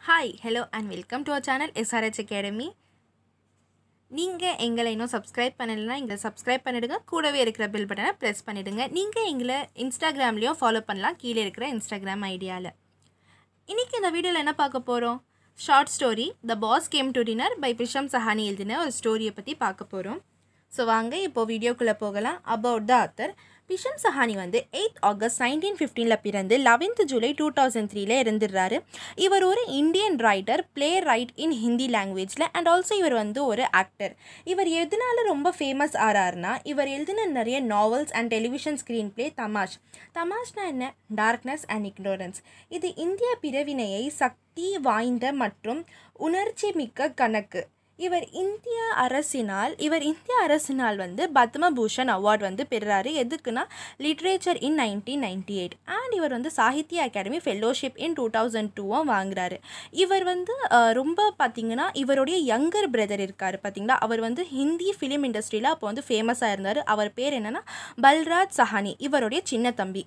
hi hello and welcome to our channel SRH academy நீங்கள் எங்களை இன்னும் சப்ஸ்கிரைப் பண்ணலைன்னா எங்களை சப்ஸ்கிரைப் பண்ணிடுங்க கூடவே இருக்கிற பெல் பட்டனை ப்ரெஸ் பண்ணிவிடுங்க நீங்கள் எங்களை இன்ஸ்டாகிராம்லேயும் ஃபாலோ பண்ணலாம் கீழே இருக்கிற இன்ஸ்டாகிராம் ஐடியாவில் இன்றைக்கி இந்த வீடியோவில் என்ன பார்க்க போகிறோம் short story the boss came to dinner by Bhisham Sahni எழுதின ஒரு ஸ்டோரியை பற்றி பார்க்க போகிறோம் ஸோ வாங்க இப்போது வீடியோக்குள்ளே போகலாம் about the author Bhisham Sahni வந்து எயித் ஆகஸ்ட் நைன்டீன் ஃபிஃப்டீனில் பிறந்து லெவன்த் ஜூலை டூ தௌசண்ட் த்ரீல இருந்துடுறாரு இவர் ஒரு Indian writer playwright in Hindi லாங்குவேஜில் அண்ட் ஆல்சோ இவர் வந்து ஒரு ஆக்டர் இவர் எதனால ரொம்ப ஃபேமஸ் ஆறாருனா இவர் எழுதின நிறைய novels and television screenplay Tamas தமாஷ்னா என்ன டார்க்னஸ் அண்ட் இக்னோரன்ஸ் இது இந்திய பிறவினையை சக்தி வாய்ந்த மற்றும் உணர்ச்சி மிக்க கணக்கு இவர் இந்திய அரசினால் இவர் இந்திய அரசினால் வந்து பத்மபூஷன் அவார்ட் வந்து பெறுறாரு எதுக்குன்னா literature in nineteen ninety eight and இவர் வந்து Sahitya Akademi fellowship in two thousand டூவும் வாங்குறாரு இவர் வந்து அஹ், ரொம்ப பார்த்தீங்கன்னா இவருடைய யங்கர் பிரதர் இருக்கார் பார்த்தீங்களா அவர் வந்து ஹிந்தி ஃபிலிம் இண்டஸ்ட்ரியில் அப்போ வந்து ஃபேமஸாக இருந்தார் அவர் பேர் என்னென்னா பல்ராஜ் சஹானி இவருடைய சின்ன தம்பி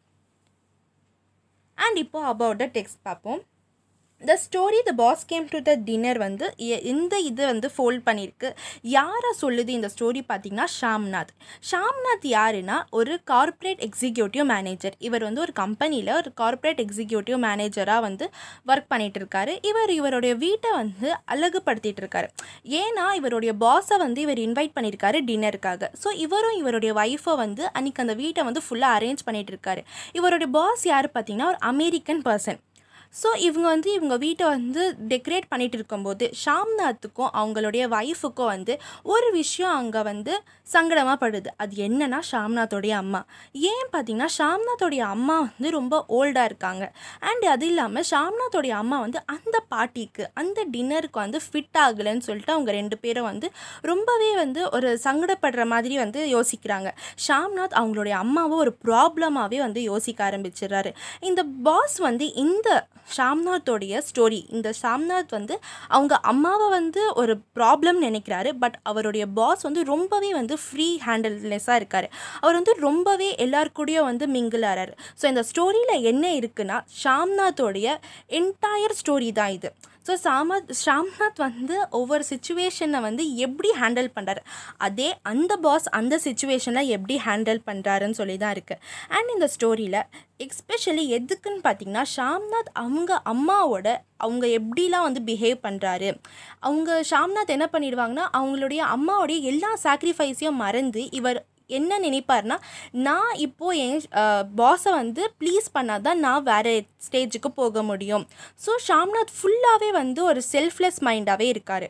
அண்ட் இப்போ அபவுட் த டெக்ஸ்ட் பார்ப்போம் the story the boss came to the dinner வந்து எ- இந்த இது வந்து ஃபோல்ட் பண்ணியிருக்கு யாரை சொல்லுது இந்த ஸ்டோரி பார்த்தீங்கன்னா ஷாம்நாத் ஷாம்நாத் யாருன்னா ஒரு கார்ப்பரேட் எக்ஸிக்யூட்டிவ் மேனேஜர் இவர் வந்து ஒரு கம்பெனியில் ஒரு கார்ப்பரேட் எக்ஸிக்யூட்டிவ் மேனேஜராக வந்து ஒர்க் பண்ணிட்டு இருக்காரு இவர் இவருடைய வீட்டை வந்து அழகுபடுத்திட்டு இருக்காரு ஏன்னா இவருடைய பாஸை வந்து இவர் இன்வைட் பண்ணியிருக்காரு டின்னருக்காக ஸோ இவரும் இவருடைய ஒய்ஃபை வந்து அன்றைக்கி அந்த வீட்டை வந்து ஃபுல்லாக அரேஞ்ச் பண்ணிட்டு இருக்காரு இவருடைய பாஸ் யார் பார்த்தீங்கன்னா ஒரு அமெரிக்கன் பர்சன் ஸோ இவங்க வந்து இவங்க வீட்டை வந்து டெக்கரேட் பண்ணிட்டு இருக்கும்போது ஷாம்நாத்துக்கும் அவங்களுடைய ஒய்ஃபுக்கும் வந்து ஒரு விஷயம் அங்கே வந்து சங்கடமாக படுது அது என்னன்னா ஷாம்நாத்தோடைய அம்மா ஏன் பார்த்தீங்கன்னா ஷாம்நாத்தோடைய அம்மா வந்து ரொம்ப ஓல்டாக இருக்காங்க அண்ட் அது இல்லாமல் ஷாம்நாத்தோடைய அம்மா வந்து அந்த பார்ட்டிக்கு அந்த டின்னருக்கு வந்து ஃபிட் ஆகலைன்னு சொல்லிட்டு அவங்க ரெண்டு பேரும் வந்து ரொம்பவே வந்து ஒரு சங்கடப்படுற மாதிரி வந்து யோசிக்கிறாங்க ஷாம்நாத் அவங்களுடைய அம்மாவை ஒரு ப்ராப்ளமாகவே வந்து யோசிக்க ஆரம்பிச்சிடுறாரு இந்த பாஸ் வந்து இந்த ஷாம்நாத்தோடைய ஸ்டோரி இந்த ஷாம்நாத் வந்து அவங்க அம்மாவை வந்து ஒரு ப்ராப்ளம் நினைக்கிறாரு பட் அவருடைய பாஸ் வந்து ரொம்பவே வந்து ஃப்ரீ ஹேண்டல்னஸாக இருக்கார் அவர் வந்து ரொம்பவே எல்லாருக்கூடயும் வந்து மிங்கிள் ஆறாரு ஸோ இந்த ஸ்டோரியில் என்ன இருக்குன்னா ஷாம்நாத்தோடைய என்டையர் ஸ்டோரி தான் இது ஸோ சாமத் ஷாம்நாத் வந்து ஒவ்வொரு சுச்சுவேஷனை வந்து எப்படி ஹேண்டில் பண்ணுறாரு அதே அந்த பாஸ் அந்த சுச்சுவேஷனில் எப்படி ஹேண்டில் பண்ணுறாருன்னு சொல்லி தான் இருக்குது அண்ட் இந்த ஸ்டோரியில் எஸ்பெஷலி எதுக்குன்னு பார்த்தீங்கன்னா ஷாம்நாத் அவங்க அம்மாவோட அவங்க எப்படிலாம் வந்து பிஹேவ் பண்ணுறாரு அவங்க ஷாம்நாத் என்ன பண்ணிடுவாங்கன்னா அவங்களுடைய அம்மாவுடைய எல்லா சாக்ரிஃபைஸையும் மறந்து இவர் என்ன நினைப்பார்னா நான் இப்போது என் பாஸை வந்து ப்ளீஸ் பண்ணால் தான் நான் வேறு ஸ்டேஜுக்கு போக முடியும் ஸோ ஷாம்நாத் ஃபுல்லாகவே வந்து ஒரு செல்ஃப்லெஸ் மைண்டாகவே இருக்கார்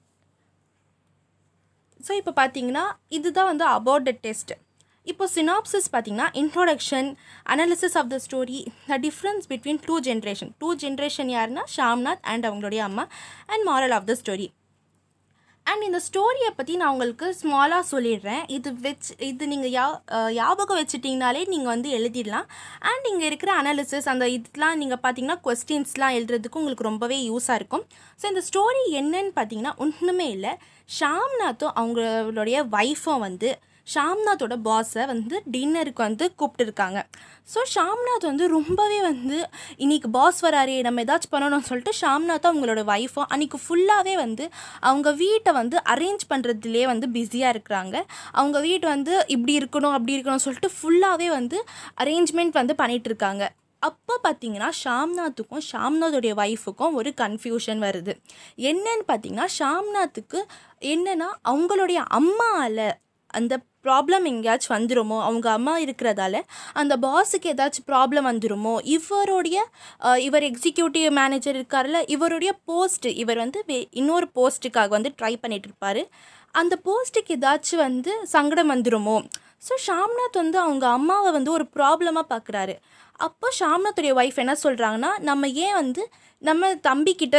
ஸோ இப்போ பார்த்தீங்கன்னா இதுதான் வந்து அபவுட் த டெஸ்ட் இப்போ சினாப்சிஸ் பார்த்தீங்கன்னா introduction analysis of the story the difference between two generation two generation யாருன்னா ஷாம்நாத் அண்ட் அவங்களுடைய அம்மா and moral of the story and இந்த ஸ்டோரியை பற்றி நான் உங்களுக்கு ஸ்மாலாக சொல்லிடுறேன் இது வச்சு இது நீங்கள் யா அஹ் ஞாபகம் வச்சுட்டிங்கனாலே நீங்கள் வந்து எழுதிடலாம் அண்ட் இங்கே இருக்கிற அனாலிசிஸ் அந்த இதெலாம் நீங்கள் பார்த்தீங்கன்னா கொஸ்டின்ஸ்லாம் எழுதுறதுக்கு உங்களுக்கு ரொம்பவே யூஸாக இருக்கும் ஸோ இந்த ஸ்டோரி என்னன்னு பார்த்தீங்கன்னா ஒன்றுமே இல்லை ஷாம்நாத்தும் அவங்களுடைய ஒய்ஃபும் வந்து ஷாம்நாத்தோட பாஸை வந்து டின்னருக்கு வந்து கூப்பிட்டுருக்காங்க ஸோ ஷாம்நாத் வந்து ரொம்பவே வந்து இன்னைக்கு பாஸ் வராரே நம்ம ஏதாச்சும் பண்ணணும்னு சொல்லிட்டு ஷாம்நாத்தும் அவங்களோட ஒய்ஃபும் அன்றைக்கி ஃபுல்லாகவே வந்து அவங்க வீட்டை வந்து அரேஞ்ச் பண்ணுறதுலேயே வந்து பிஸியாக இருக்கிறாங்க அவங்க வீட்டு வந்து இப்படி இருக்கணும் அப்படி இருக்கணும்னு சொல்லிட்டு ஃபுல்லாகவே வந்து அரேஞ்ச்மெண்ட் வந்து பண்ணிட்டு இருக்காங்க அப்போ பார்த்தீங்கன்னா ஷாம்நாத்துக்கும் ஷாம்நாத்துடைய ஒய்ஃபுக்கும் ஒரு கன்ஃபியூஷன் வருது என்னன்னு பார்த்தீங்கன்னா ஷாம்நாத்துக்கு என்னன்னா அவங்களுடைய அம்மாவில் அந்த ப்ராப்ளம் எங்கேயாச்சும் வந்துருமோ அவங்க அம்மா இருக்கிறதால அந்த பாஸுக்கு ஏதாச்சும் ப்ராப்ளம் வந்துருமோ இவருடைய அஹ், இவர் எக்ஸிக்யூட்டிவ் மேனேஜர் இருக்கார்ல இவருடைய போஸ்ட் இவர் வந்து வே- இன்னொரு போஸ்ட்டுக்காக வந்து ட்ரை பண்ணிட்டு இருப்பாரு அந்த போஸ்ட்டுக்கு ஏதாச்சும் வந்து சங்கடம் வந்துருமோ ஸோ ஷாம்நாத் வந்து அவங்க அம்மாவை வந்து ஒரு ப்ராப்ளமாக பார்க்குறாரு அப்போ ஷாம்நாத்துடைய ஒய்ஃப் என்ன சொல்கிறாங்கன்னா நம்ம ஏன் வந்து நம்ம தம்பிக்கிட்ட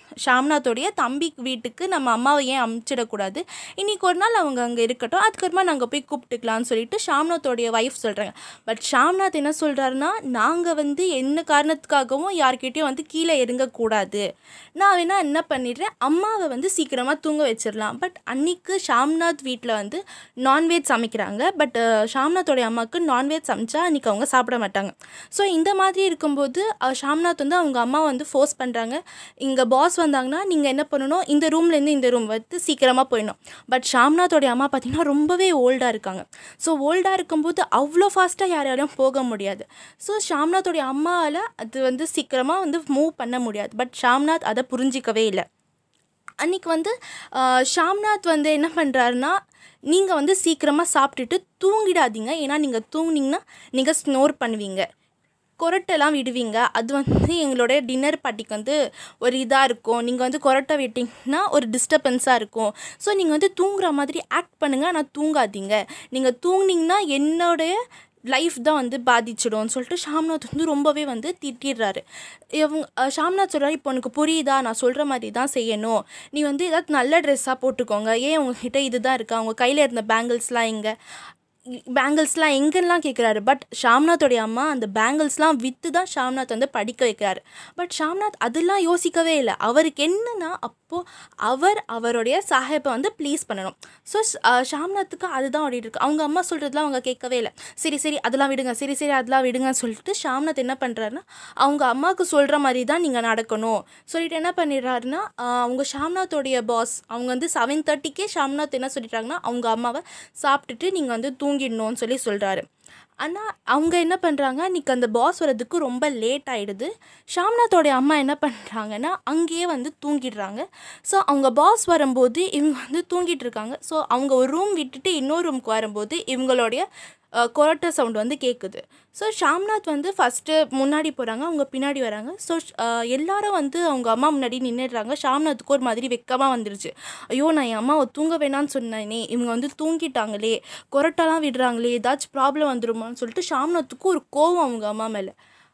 ஷாம்நாத்தோடைய தம்பி வீட்டுக்கு நம்ம அம்மாவை ஏன் அமுச்சிடக்கூடாது இன்றைக்கி ஒரு நாள் அவங்க அங்கே இருக்கட்டும் அதுக்கப்புறமா நாங்கள் போய் கூப்பிட்டுக்கலாம்னு சொல்லிட்டு ஷாம்நாத்தோடைய ஒய்ஃப் சொல்கிறாங்க பட் ஷாம்நாத் என்ன சொல்கிறாருன்னா நாங்கள் வந்து என்ன காரணத்துக்காகவும் யார்கிட்டயும் வந்து கீழே இறங்கக்கூடாது நான் வேணால் என்ன பண்ணிடுறேன் அம்மாவை வந்து சீக்கிரமாக தூங்க வச்சிடலாம் பட் அன்னைக்கு ஷாம்நாத் வீட்டில் வந்து நான்வெஜ் சமைக்கிறாங்க பட் ஷாம்நாத்தோடைய அம்மாவுக்கு நான்வெஜ் சமைச்சா அன்றைக்கி அவங்க சாப்பிட மாட்டாங்க ஸோ இந்த மாதிரி இருக்கும்போது அஹ், ஷாம்நாத் வந்து அவங்க அம்மா வந்து ஃபோர்ஸ் பண்ணுறாங்க இங்கே பாஸ் வந்தாங்கன்னா நீங்கள் என்ன பண்ணணும் இந்த ரூம்லேருந்து இந்த ரூம் வந்து சீக்கிரமாக போயிடணும் பட் ஷாம்நாத்தோடைய அம்மா பார்த்தீங்கன்னா ரொம்பவே ஓல்டாக இருக்காங்க ஸோ ஓல்டாக இருக்கும்போது அவ்வளோ ஃபாஸ்ட்டாக யாராலையும் போக முடியாது ஸோ ஷாம்நாத்தோடைய அம்மாவால் அது வந்து சீக்கிரமாக வந்து மூவ் பண்ண முடியாது பட் ஷாம்நாத் அதை புரிஞ்சிக்கவே இல்லை அன்றைக்கி வந்து ஆஹ், ஷாம்நாத் வந்து என்ன பண்ணுறாருன்னா நீங்கள் வந்து சீக்கிரமாக சாப்பிட்டுட்டு தூங்கிடாதீங்க ஏன்னா நீங்கள் தூங்குனீங்கன்னா நீங்கள் ஸ்னோர் பண்ணுவீங்க கொரட்டெல்லாம் விடுவீங்க அது வந்து எங்களுடைய டின்னர் பார்ட்டிக்கு வந்து ஒரு இதாக இருக்கும் நீங்கள் வந்து கொரட்டை விட்டிங்கன்னா ஒரு டிஸ்டர்பன்ஸாக இருக்கும் ஸோ நீங்கள் வந்து தூங்குற மாதிரி ஆக்ட் பண்ணுங்கள் ஆனால் தூங்காதீங்க நீங்கள் தூங்குனீங்கன்னா என்னுடைய லைஃப் தான் வந்து பாதிச்சிடும்னு சொல்லிட்டு ஷாம்நாத் வந்து ரொம்பவே வந்து திட்டிடுறாரு இவங்க அஹ் ஷாம்நாத் சொல்கிறாரு இப்போ உனக்கு புரியுதா நான் சொல்கிற மாதிரி தான் செய்யணும் நீ வந்து ஏதாவது நல்ல ட்ரெஸ்ஸாக போட்டுக்கோங்க ஏன் உங்ககிட்ட இதுதான் இருக்கா உங்கள் கையில் இருந்த பேங்கிள்ஸ்லாம் எங்கே பேங்கிள்ஸ்லாம் எங்கெல்லாம் கேட்குறாரு பட் ஷாம்நாத்தோடைய அம்மா அந்த பேங்கிள்ஸ்லாம் விற்று தான் ஷாம்நாத் வந்து படிக்க வைக்கிறாரு பட் ஷாம்நாத் அதெல்லாம் யோசிக்கவே இல்லை அவருக்கு என்னன்னா அப்போது அவர் அவருடைய சாஹேப்பை வந்து ப்ளீஸ் பண்ணணும் ஸோ ஷாம்நாத்துக்கு அதுதான் ஓடிட்டு இருக்கு அவங்க அம்மா சொல்கிறதுலாம் அவங்க கேட்கவே இல்லை சரி சரி அதெல்லாம் விடுங்க சரி சரி அதெல்லாம் விடுங்கன்னு சொல்லிட்டு ஷாம்நாத் என்ன பண்ணுறாருன்னா அவங்க அம்மாவுக்கு சொல்கிற மாதிரி தான் நீங்கள் நடக்கணும் சொல்லிட்டு என்ன பண்ணிடுறாருன்னா ஆஹ் அவங்க ஷாம்நாத்தோடைய பாஸ் அவங்க வந்து செவன் தேர்ட்டிக்கே ஷாம்நாத் என்ன சொல்லிட்டாங்கன்னா அவங்க அம்மாவை சாப்பிட்டுட்டு நீங்கள் வந்து தூங்கிடணும்னு சொல்லி சொல்கிறாரு ஆனால் அவங்க என்ன பண்ணுறாங்க அன்றைக்கி அந்த பாஸ் வரதுக்கு ரொம்ப லேட் ஆகிடுது ஷாம்நாத்தோடைய அம்மா என்ன பண்ணுறாங்கன்னா அங்கேயே வந்து தூங்கிடுறாங்க ஸோ அவங்க பாஸ் வரும்போது இவங்க வந்து தூங்கிட்டு இருக்காங்க ஸோ அவங்க ஒரு ரூம் விட்டுட்டு இன்னொரு ரூமுக்கு வரும்போது இவங்களுடைய கொரட்டை சவுண்ட் வந்து கேட்குது ஸோ ஷாம்நாத் வந்து ஃபஸ்ட்டு முன்னாடி போகிறாங்க அவங்க பின்னாடி வராங்க ஸோ எல்லாரும் வந்து அவங்க அம்மா முன்னாடி நின்றுடுறாங்க ஷாம்நாத்துக்கு ஒரு மாதிரி வெக்கமாக வந்துருச்சு ஐயோ நான் என் அம்மாவை தூங்க வேணான்னு சொன்னேனே இவங்க வந்து தூங்கிட்டாங்களே கொரட்டெல்லாம் விடுறாங்களே ஏதாச்சும் ப்ராப்ளம் வந்துருமான்னு சொல்லிட்டு ஷாம்நாத்துக்கு ஒரு கோவம் அவங்க அம்மா மேலே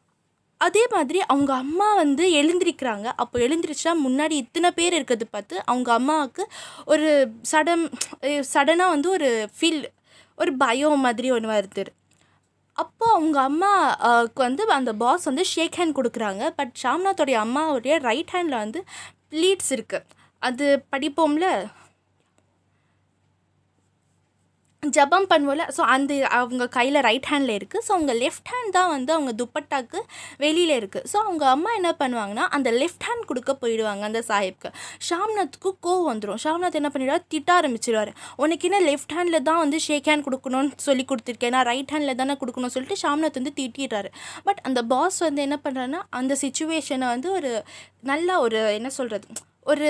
அதே மாதிரி அவங்க அம்மா வந்து எழுந்திருக்கிறாங்க அப்போ எழுந்திரிச்சா முன்னாடி இத்தனை பேர் இருக்கிறது பார்த்து அவங்க அம்மாவுக்கு ஒரு சடன் சடனாக வந்து ஒரு ஃபீல் ஒரு பயம் மாதிரி ஒன்று வருது அப்போ அவங்க அம்மாவுக்கு வந்து அந்த பாஸ் வந்து ஷேக் ஹேண்ட் கொடுக்குறாங்க பட் ஷாம்நாத்தோடைய அம்மாவுடைய ரைட் ஹேண்டில் வந்து ப்ளீட்ஸ் இருக்குது அது படிப்போம்ல ஜபம் பண்ணுவோம்ல ஸோ அந்த அவங்க கையில் ரைட் ஹேண்டில் இருக்குது ஸோ அவங்க லெஃப்ட் ஹேண்ட் தான் வந்து அவங்க துப்பட்டாக்கு வெளியில் இருக்குது ஸோ அவங்க அம்மா என்ன பண்ணுவாங்கன்னா அந்த லெஃப்ட் ஹேண்ட் கொடுக்க போயிடுவாங்க அந்த சாஹிப்க்கு ஷாம்நாத்துக்கு கோவம் வந்துடும் ஷாம்நாத் என்ன பண்ணிடுவார் திட்ட ஆரம்பிச்சிடுவார் உனக்கு என்ன லெஃப்ட் ஹேண்டில் தான் வந்து ஷேக் ஹேண்ட் கொடுக்கணும்னு சொல்லி கொடுத்துருக்கேன் நான் ரைட் ஹேண்டில் தானே கொடுக்கணும்னு சொல்லிட்டு ஷாம்நாத் வந்து திட்டிடுறாரு பட் அந்த பாஸ் வந்து என்ன பண்ணுறாருன்னா அந்த சுச்சுவேஷனை வந்து ஒரு நல்ல ஒரு என்ன சொல்கிறது ஒரு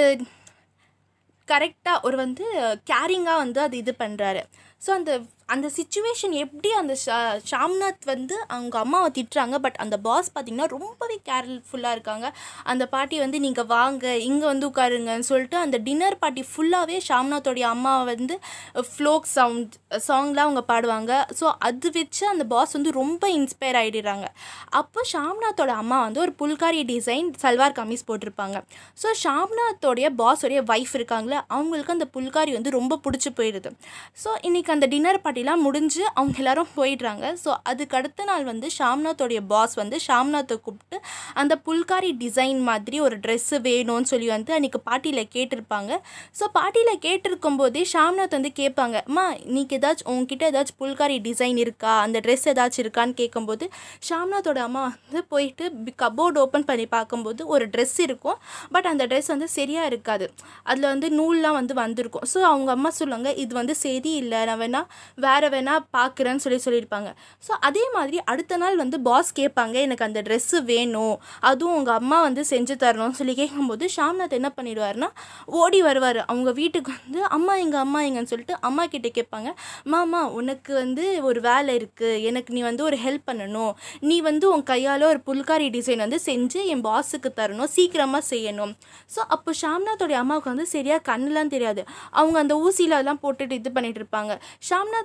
கரெக்டாக ஒரு வந்து கேரிங்காக வந்து அது இது பண்ணுறாரு ஸோ அந்த அந்த சுச்சுவேஷன் எப்படி அந்த ஷா ஷாம்நாத் வந்து அவங்க அம்மாவை திட்டுறாங்க பட் அந்த பாஸ் பார்த்திங்கன்னா ரொம்பவே கேர்ஃபுல்லாக இருக்காங்க அந்த பாட்டி வந்து நீங்கள் வாங்க இங்கே வந்து உட்காருங்கன்னு சொல்லிட்டு அந்த டின்னர் பார்ட்டி ஃபுல்லாகவே ஷாம்நாத்தோடைய அம்மா வந்து ஃப்ளோக் சவுண்ட் சாங்லாம் அவங்க பாடுவாங்க ஸோ அது வச்சு அந்த பாஸ் வந்து ரொம்ப இன்ஸ்பயர் ஆகிடுறாங்க அப்போ ஷாம்நாத்தோட அம்மா வந்து ஒரு புல்காரி டிசைன் சல்வார் கமீஸ் போட்டிருப்பாங்க ஸோ ஷாம்நாத்தோடைய பாஸோடைய ஒய்ஃப் இருக்காங்களே அவங்களுக்கு அந்த புல்காரி வந்து ரொம்ப பிடிச்சி போயிடுது ஸோ இன்றைக்கி அந்த டின்னர் பார்ட்டிலாம் முடிஞ்சு அவங்க எல்லாரும் போயிடுறாங்க ஸோ அதுக்கு அடுத்த நாள் வந்து ஷாம்நாத்தோடைய பாஸ் வந்து ஷாம்நாத்தை கூப்பிட்டு அந்த புல்காரி டிசைன் மாதிரி ஒரு ட்ரெஸ்ஸு வேணும்னு சொல்லி வந்து அன்றைக்கி பாட்டியில் கேட்டிருப்பாங்க ஸோ பாட்டியில் கேட்டிருக்கும் போதே ஷாம்நாத் வந்து கேட்பாங்க அம்மா நீக்கு ஏதாச்சும் உங்ககிட்ட ஏதாச்சும் புல்காரி டிசைன் இருக்கா அந்த ட்ரெஸ் ஏதாச்சும் இருக்கான்னு கேட்கும்போது ஷாம்நாத்தோட அம்மா வந்து போயிட்டு கபோர்டு ஓப்பன் பண்ணி பார்க்கும்போது ஒரு ட்ரெஸ் இருக்கும் பட் அந்த ட்ரெஸ் வந்து சரியாக இருக்காது அதில் வந்து நூல்லாம் வந்து வந்திருக்கும் ஸோ அவங்க அம்மா சொல்லுவாங்க இது வந்து சரி இல்லை நான் வேணா வேறு வேணா பார்க்குறேன்னு சொல்லி சொல்லியிருப்பாங்க ஸோ அதே மாதிரி அடுத்த நாள் வந்து பாஸ் கேட்பாங்க எனக்கு அந்த ட்ரெஸ்ஸு வேணும் அதுவும் உங்கள் அம்மா வந்து செஞ்சு தரணும்னு சொல்லி கேட்கும்போது ஷாம்நாத் என்ன பண்ணிடுவார்னா ஓடி வருவார் அவங்க வீட்டுக்கு வந்து அம்மா எங்கள் அம்மா எங்கன்னு சொல்லிட்டு அம்மா கிட்டே கேட்பாங்க மாமா உனக்கு வந்து ஒரு வேலை இருக்குது எனக்கு நீ வந்து ஒரு ஹெல்ப் பண்ணணும் நீ வந்து உன் கையால் ஒரு புல்காரி டிசைன் வந்து செஞ்சு என் பாஸுக்கு தரணும் சீக்கிரமாக செய்யணும் ஸோ அப்போ ஷாம்நாத்தோடைய அம்மாவுக்கு வந்து சரியாக கண்ணுலாம் தெரியாது அவங்க அந்த ஊசியிலலாம் போட்டுட்டு இது பண்ணிட்டு இருப்பாங்க ஷாம்நாத்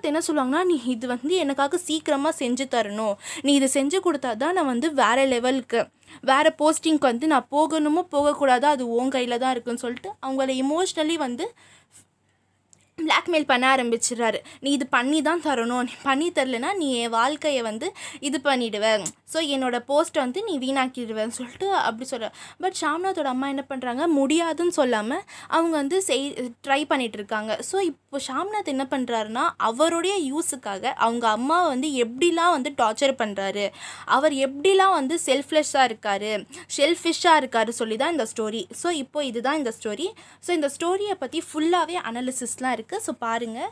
ஷாம்நாத் என்ன சொல்லுவாங்கன்னா நீ இது வந்து எனக்காக சீக்கிரமாக செஞ்சு தரணும் நீ இதை செஞ்சு கொடுத்தா தான் நான் வந்து வேறு லெவலுக்கு வேறு போஸ்டிங்க்கு வந்து நான் போகணுமோ போகக்கூடாதோ அது உன் கையில் தான் இருக்குன்னு சொல்லிட்டு அவங்கள இமோஷ்னலி வந்து பிளாக்மெயில் பண்ண ஆரம்பிச்சிடுறாரு நீ இது பண்ணி தான் தரணும் நீ பண்ணி தரலனா நீ என் வாழ்க்கையை வந்து இது பண்ணிடுவேன் ஸோ என்னோட போஸ்ட்டை வந்து நீ வீணாக்கிடுவேன்னு சொல்லிட்டு அப்படி சொல்ல பட் ஷாம்நாத்தோட அம்மா என்ன பண்ணுறாங்க முடியாதுன்னு சொல்லாமல் அவங்க வந்து செய் ட்ரை பண்ணிட்டு இருக்காங்க ஸோ இப்போ ஷாம்நாத் என்ன பண்ணுறாருன்னா அவருடைய யூஸுக்காக அவங்க அம்மாவை வந்து எப்படிலாம் வந்து டார்ச்சர் பண்ணுறாரு அவர் எப்படிலாம் வந்து செல்ஃப்லெஸ்ஸாக இருக்கார் ஷெல்ஃபிஷ்ஷாக இருக்காரு சொல்லி தான் இந்த ஸ்டோரி ஸோ இப்போ இதுதான் இந்த ஸ்டோரி ஸோ இந்த ஸ்டோரியை பற்றி ஃபுல்லாகவே அனாலிசிஸ்லாம் இருக்குது ஸோ பாருங்கள்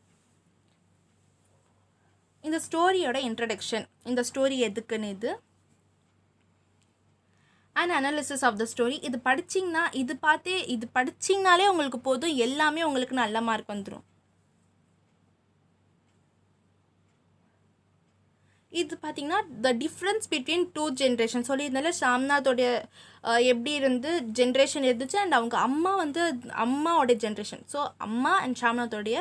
இந்த ஸ்டோரியோட இன்ட்ரடக்ஷன் இந்த ஸ்டோரி எதுக்குன்னு இது and analysis of the story இது படிச்சிங்கன்னா இது பார்த்தே இது படிச்சிங்கனாலே உங்களுக்கு போதும் எல்லாமே உங்களுக்கு நல்ல மார்க் வந்துடும் இது பார்த்தீங்கன்னா the difference between two generation சொல்லியிருந்தால ஷாம்நாத்தோடைய அஹ், எப்படி இருந்து ஜென்ரேஷன் இருந்துச்சு அண்ட் அவங்க அம்மா வந்து அம்மாவோட ஜென்ரேஷன் ஸோ அம்மா அண்ட் ஷாம்நாத்தோடைய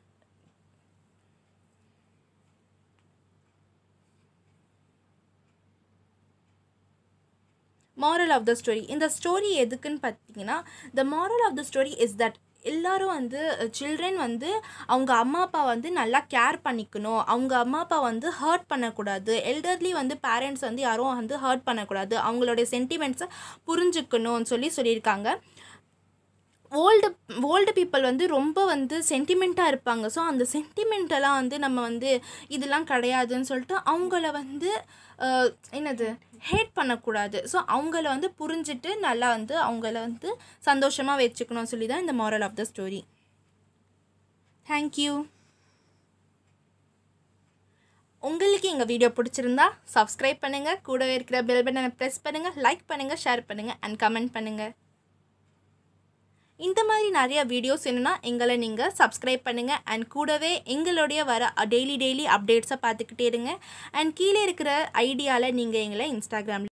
மாரல் ஆஃப் த ஸ்டோரி இந்த ஸ்டோரி எதுக்குன்னு பார்த்தீங்கன்னா the moral of the story is that எல்லாரும் வந்து சில்ட்ரன் வந்து அவங்க அம்மா அப்பா வந்து நல்லா கேர் பண்ணிக்கணும் அவங்க அம்மா அப்பா வந்து ஹர்ட் பண்ணக்கூடாது எல்டர்லி வந்து பேரண்ட்ஸ் வந்து யாரும் வந்து ஹர்ட் பண்ணக்கூடாது அவங்களுடைய சென்டிமெண்ட்ஸை புரிஞ்சுக்கணும்னு சொல்லி சொல்லியிருக்காங்க ஓல்டு ஓல்டு பீப்புள் வந்து ரொம்ப வந்து சென்டிமெண்ட்டாக இருப்பாங்க ஸோ அந்த சென்டிமெண்டெல்லாம் வந்து நம்ம வந்து இதெல்லாம் கிடையாதுன்னு சொல்லிட்டு அவங்கள வந்து அஹ், என்னது ஹேட் பண்ணக்கூடாது ஸோ அவங்கள வந்து புரிஞ்சுட்டு நல்லா வந்து அவங்கள வந்து சந்தோஷமாக வச்சுக்கணும்னு சொல்லி தான் இந்த moral of the story thank you உங்களுக்கு எங்கள் வீடியோ பிடிச்சிருந்தா சப்ஸ்கிரைப் பண்ணுங்கள் கூடவே இருக்கிற பெல் பட்டனை ப்ரெஸ் பண்ணுங்கள் லைக் பண்ணுங்கள் ஷேர் பண்ணுங்கள் அண்ட் கமெண்ட் பண்ணுங்கள் இந்த மாதிரி நிறைய வீடியோஸ் வேணும்னா எங்களை நீங்கள் சப்ஸ்கிரைப் பண்ணுங்கள் அண்ட் கூடவே எங்களுடைய வர டெய்லி டெய்லி அப்டேட்ஸை பார்த்துக்கிட்டே இருங்க அண்ட் கீழே இருக்கிற ஐடியாவில் நீங்கள் எங்களை இன்ஸ்டாகிராமில்